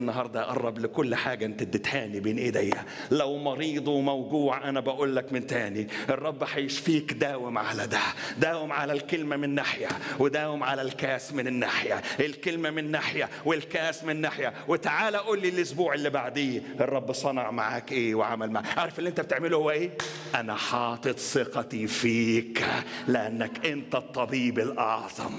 النهارده اقرب لكل حاجه انت اديتهاني بين ايديا لو مريض وموجوع انا بقول لك من تاني الرب هيشفيك داوم على ده داوم على الكلمه من ناحيه وداوم على الكاس من الناحيه الكلمه من ناحيه والكاس من ناحيه وتعالى قول لي الاسبوع اللي بعديه الرب صنع معاك ايه وعمل معاك عارف اللي انت بتعمله هو ايه انا حاطط ثقتي فيك لانك انت الطبيب الاعظم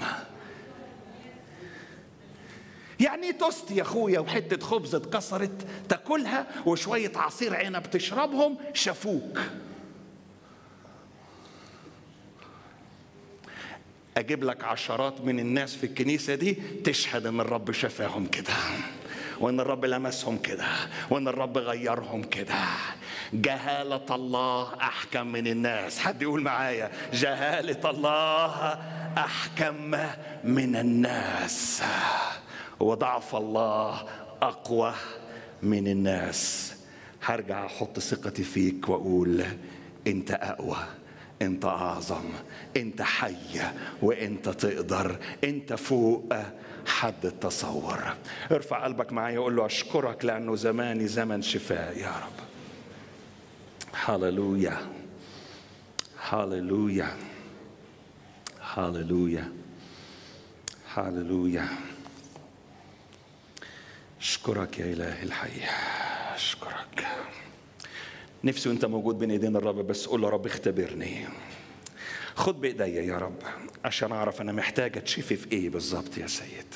يعني ايه توست يا اخويا وحته خبز اتكسرت تاكلها وشويه عصير عنب تشربهم شافوك اجيب لك عشرات من الناس في الكنيسه دي تشهد ان الرب شفاهم كده وان الرب لمسهم كده وان الرب غيرهم كده جهالة الله أحكم من الناس حد يقول معايا جهالة الله أحكم من الناس وضعف الله اقوى من الناس هرجع احط ثقتي فيك واقول انت اقوى انت اعظم انت حي وانت تقدر انت فوق حد التصور ارفع قلبك معايا وقول له اشكرك لانه زماني زمن شفاء يا رب هللويا هللويا هللويا هللويا اشكرك يا الهي الحي اشكرك نفسي وانت موجود بين ايدين الرب بس قول له رب اختبرني خد بايديا يا رب عشان اعرف انا محتاج اتشفي في ايه بالظبط يا سيد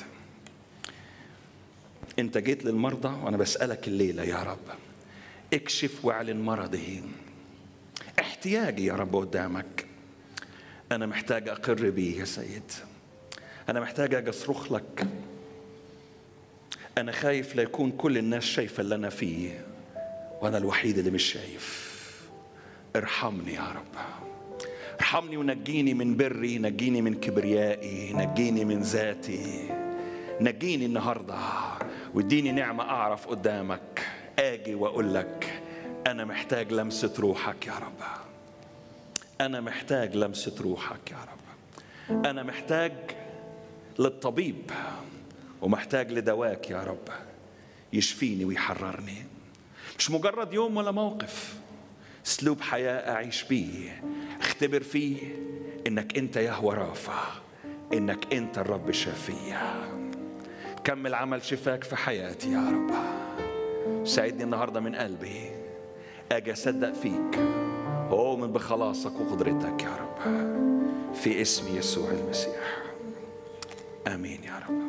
انت جيت للمرضى وانا بسالك الليله يا رب اكشف واعلن مرضي احتياجي يا رب قدامك انا محتاج اقر بيه يا سيد انا محتاج اجي اصرخ لك أنا خايف لا يكون كل الناس شايفة اللي أنا فيه وأنا الوحيد اللي مش شايف ارحمني يا رب ارحمني ونجيني من بري نجيني من كبريائي نجيني من ذاتي نجيني النهاردة واديني نعمة أعرف قدامك آجي وأقول لك أنا محتاج لمسة روحك يا رب أنا محتاج لمسة روحك يا رب أنا محتاج للطبيب ومحتاج لدواك يا رب يشفيني ويحررني مش مجرد يوم ولا موقف اسلوب حياه اعيش بيه اختبر فيه انك انت يهوى رافع انك انت الرب شافية كمل عمل شفاك في حياتي يا رب ساعدني النهارده من قلبي اجي اصدق فيك واؤمن بخلاصك وقدرتك يا رب في اسم يسوع المسيح امين يا رب